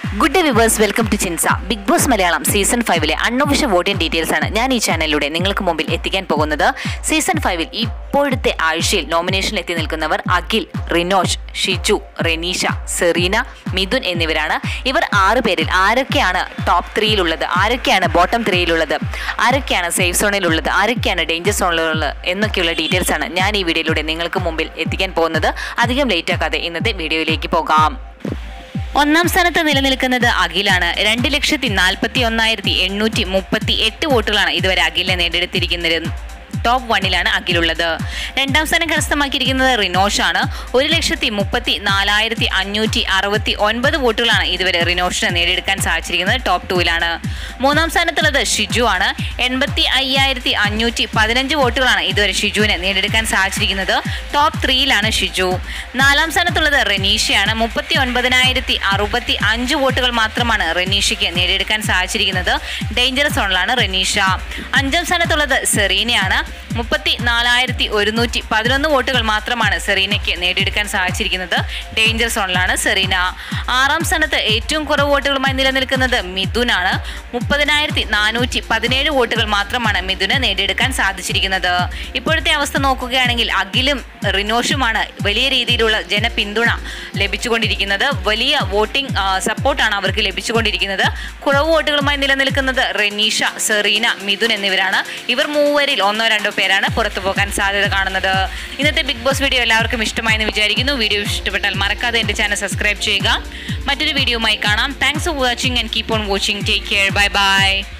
good day viewers welcome to ചിൻസ Bigg Boss Malayalam season ഫൈവിലെ unofficial voting details ആണ് ഞാൻ ഈ ചാനലിലൂടെ നിങ്ങൾക്ക് മുമ്പിൽ എത്തിക്കാൻ പോകുന്നത് സീസൺ ഫൈവിൽ ഇപ്പോഴത്തെ ആഴ്ചയിൽ നോമിനേഷനിൽ എത്തി നിൽക്കുന്നവർ അഖിൽ റിനോഷ് ഷിജു റെനീഷ സെറീന മിഥുൻ എന്നിവരാണ് ഇവർ ആറ് പേരിൽ ആരൊക്കെയാണ് ടോപ്പ് ത്രീയിലുള്ളത് ആരൊക്കെയാണ് ബോട്ടം ത്രീയിലുള്ളത് ആരൊക്കെയാണ് സേഫ് സോണിലുള്ളത് ആരൊക്കെയാണ് ഡേഞ്ചർ സോണിലുള്ളത് എന്നൊക്കെയുള്ള ഡീറ്റെയിൽസ് ആണ് ഞാൻ ഈ വീഡിയോയിലൂടെ നിങ്ങൾക്ക് മുമ്പിൽ എത്തിക്കാൻ പോകുന്നത് അധികം ലേറ്റ് ആക്കാതെ ഇന്നത്തെ വീഡിയോയിലേക്ക് പോകാം ഒന്നാം സ്ഥാനത്ത് നിലനിൽക്കുന്നത് അഖിലാണ് രണ്ട് ലക്ഷത്തി നാൽപ്പത്തി ഒന്നായിരത്തി എണ്ണൂറ്റി മുപ്പത്തി എട്ട് വോട്ടുകളാണ് ഇതുവരെ അഖിലിനെ നേടിയെടുത്തിരിക്കുന്നത് ടോപ്പ് വണ്ണിലാണ് അഖിലുള്ളത് രണ്ടാം സ്ഥാനം കരസ്ഥമാക്കിയിരിക്കുന്നത് റിനോഷാണ് ഒരു ലക്ഷത്തി മുപ്പത്തി നാലായിരത്തി അഞ്ഞൂറ്റി അറുപത്തി ഒൻപത് വോട്ടുകളാണ് ഇതുവരെ റിനോഷിന് നേടിയെടുക്കാൻ സാധിച്ചിരിക്കുന്നത് ടോപ്പ് ടൂവിലാണ് മൂന്നാം സ്ഥാനത്തുള്ളത് ഷിജു ആണ് എൺപത്തി അയ്യായിരത്തി അഞ്ഞൂറ്റി പതിനഞ്ച് വോട്ടുകളാണ് ഇതുവരെ ഷിജുവിന് നേടിയെടുക്കാൻ സാധിച്ചിരിക്കുന്നത് ടോപ്പ് ത്രീയിലാണ് ഷിജു നാലാം സ്ഥാനത്തുള്ളത് റെനീഷയാണ് മുപ്പത്തി ഒൻപതിനായിരത്തി അറുപത്തി അഞ്ച് വോട്ടുകൾ മാത്രമാണ് റെനീഷയ്ക്ക് നേടിയെടുക്കാൻ സാധിച്ചിരിക്കുന്നത് ഡേഞ്ചർ സോണിലാണ് റെനീഷ അഞ്ചാം സ്ഥാനത്തുള്ളത് സെറീനയാണ് മുപ്പത്തി നാലായിരത്തി ഒരുന്നൂറ്റി പതിനൊന്ന് വോട്ടുകൾ മാത്രമാണ് സെറീനയ്ക്ക് നേടിയെടുക്കാൻ സാധിച്ചിരിക്കുന്നത് ഡേഞ്ചർ സോണിലാണ് സെറീന ആറാം സ്ഥാനത്ത് ഏറ്റവും കുറവ് വോട്ടുകളുമായി നിലനിൽക്കുന്നത് മിഥുനാണ് മുപ്പതിനായിരത്തി നാനൂറ്റി പതിനേഴ് വോട്ടുകൾ മാത്രമാണ് മിഥുന് നേടിയെടുക്കാൻ സാധിച്ചിരിക്കുന്നത് ഇപ്പോഴത്തെ അവസ്ഥ നോക്കുകയാണെങ്കിൽ അഖിലും റിനോഷുമാണ് വലിയ രീതിയിലുള്ള ജനപിന്തുണ ലഭിച്ചുകൊണ്ടിരിക്കുന്നത് വലിയ വോട്ടിംഗ് സപ്പോർട്ടാണ് അവർക്ക് ലഭിച്ചുകൊണ്ടിരിക്കുന്നത് കുറവ് വോട്ടുകളുമായി നിലനിൽക്കുന്നത് റെനീഷ സെറീന മിഥുൻ എന്നിവരാണ് ഇവർ മൂവരിൽ ഒന്നോ രണ്ടോ പേരാണ് പുറത്തു പോകാൻ സാധ്യത കാണുന്നത് ഇന്നത്തെ ബിഗ് ബോസ് വീഡിയോ എല്ലാവർക്കും ഇഷ്ടമായെന്ന് വിചാരിക്കുന്നു വീഡിയോ ഇഷ്ടപ്പെട്ടാൽ മറക്കാതെ എൻ്റെ ചാനൽ സബ്സ്ക്രൈബ് ചെയ്യുക മറ്റൊരു വീഡിയോയുമായി കാണാം thanks for watching and keep on watching take care bye by